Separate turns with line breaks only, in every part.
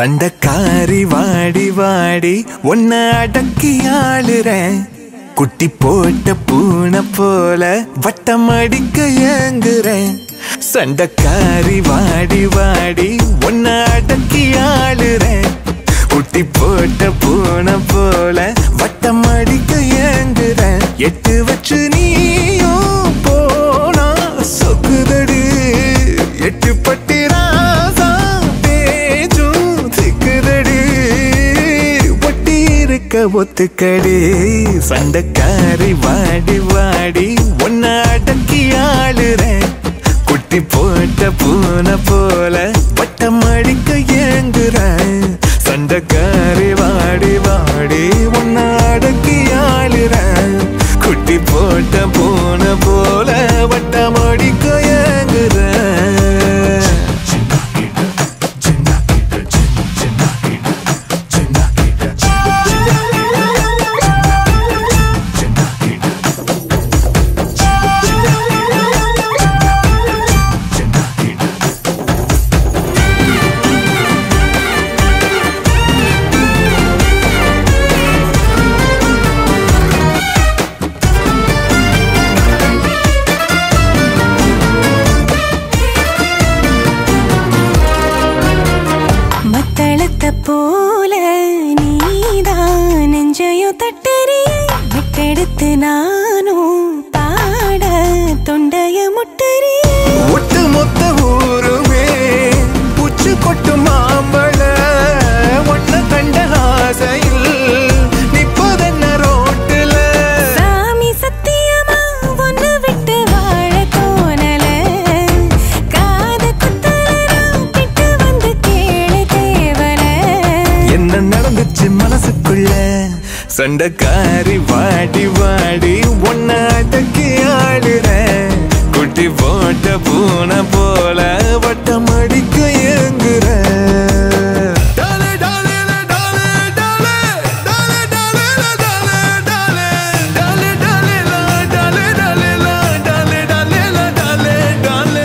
சண்டக்காரி வாடி வாடி உன்னை அடக்கி ஆளுறேன் குட்டி போட்ட பூனை போல வட்டம் அடிக்க ஏங்குறேன் சண்டக்காரி வாடி வாடி உன்னை அடக்கி ஆளுறேன் குட்டி போட்ட பூனை போல வட்டம் அடிக்க ஏங்குறேன் எட்டு வச்சு நீயும் போனா சொக்குதடி எட்டு பட்டி ராசா பேச்சும் திக்குதடி ஒட்டி இருக்க ஒத்துக்கடி சண்டைக்காரி வாடி வாடி உன்னை அடக்கி ஆளுறேன் குட்டி போட்ட பூனை போல பட்டம் அடிக்க ஏங்குறேன் சண்டைக்காரி வாடி வாடி உன்னை அடக்கி ஆளுறேன் குட்டி போட்ட பூனை போல வட்டம் அடிக்க ஏங்குறேன்
மத்தளத்தை போல நீதான் நெஞ்சையும் தட்டறிய விட்டெடுத்து நானும் பாட தொண்டைய முட்டறிய
ஒட்டு மொத்த ஊருமே உச்சு கொட்டு மாம்பழ ஒன்ன கண்ட ஆசையில் நிப்பதென்ன ரோட்டுல
சாமி சத்தியமா ஒன்னு விட்டு வாழ தோணல காது குத்தலாம் கிட்ட வந்து கேளு தேவல
என்ன நடந்துச்சு மனசுக்குள்ள சண்டைக்காரி வாடி வாடி ஒன்ன அடக்கி ஆடுற குட்டி போட்ட பூனை போல வட்டம் அடிக்க ஏங்குற டாலே, டாலே, டாலே, டாலே, டாலே, டாலே, டாலே, டாலே, டாலே, டாலே, லா, டாலே, டாலே, லா, டாலே, டாலே, லா, டாலே, டாலே.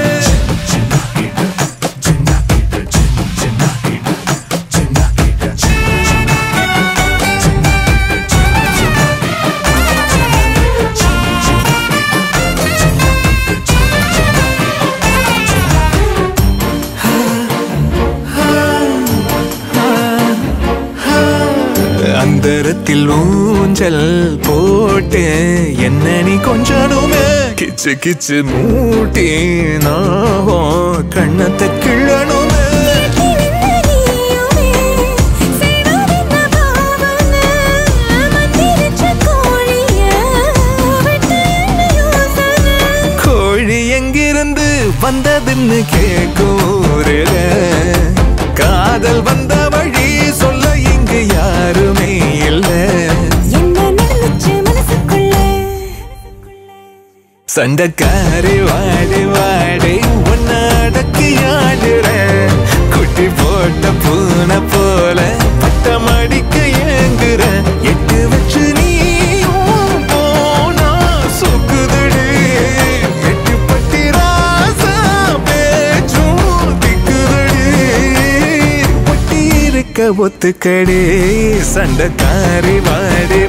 அந்தரத்தில் ஊஞ்சல் போட்டு என்ன நீ கொஞ்சனுமே கிச்சு கிச்சு மூட்டி நாவும் கண்ணத்தை கிள்ளணுமே கோழி எங்கிருந்து வந்ததுன்னு கேட்கும் ஊருல. காதல் வந்த வழி சொல்ல இங்கு யாருமே இல்லை சண்டைக்காரி வாடி வாடி உன்ன அடக்கி ஆடுற குட்டி போட்ட பூனை போல பட்டம் அடிக்க ஏங்குற எட்டு வச்சு நீ போனா சொக்குதடி எட்டு பட்டி ராசா பேச்சும் திக்குதடி ஒட்டி இருக்க ஒத்துக்கடி சண்டைக்காரி வாடி